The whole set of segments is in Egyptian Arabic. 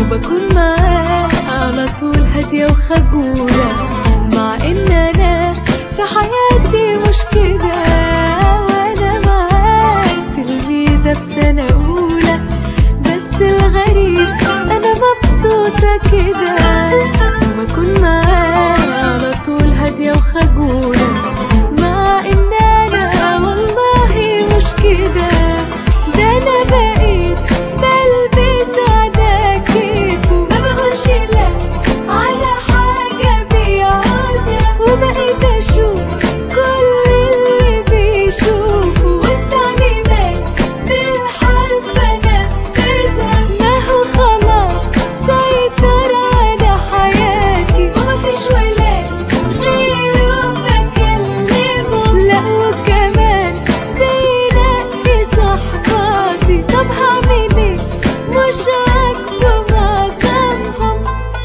وبكون معاه على طول هادية وخجولة مع ان انا في حياتي مش كده وانا معاه تلميذة في سنة اولى بس الغريب انا مبسوطة كده وبكون معاه على طول هادية وخجولة مع ان انا والله مش كده ده انا بقيت بلبس على كيفه ما بقولش لا على حاجة بيعوزها وبقيت اشوف كل اللي بيشوفه والتعليمات بالحرف انفذها ما هو خلاص سيطر على حياتي ومفيش ولاد غيره بكلمه لا وكمان بينقي صحباتي طب هعمل ايه مش عاجبه معظمهم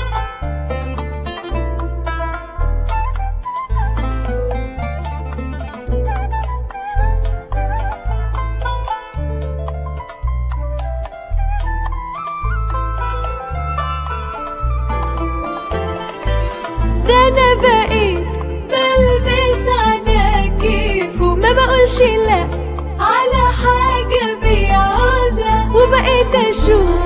ده انا بقيت بلبس على كيفه ما بقولش لا على حاجة بيعوزها وبقيت اشوف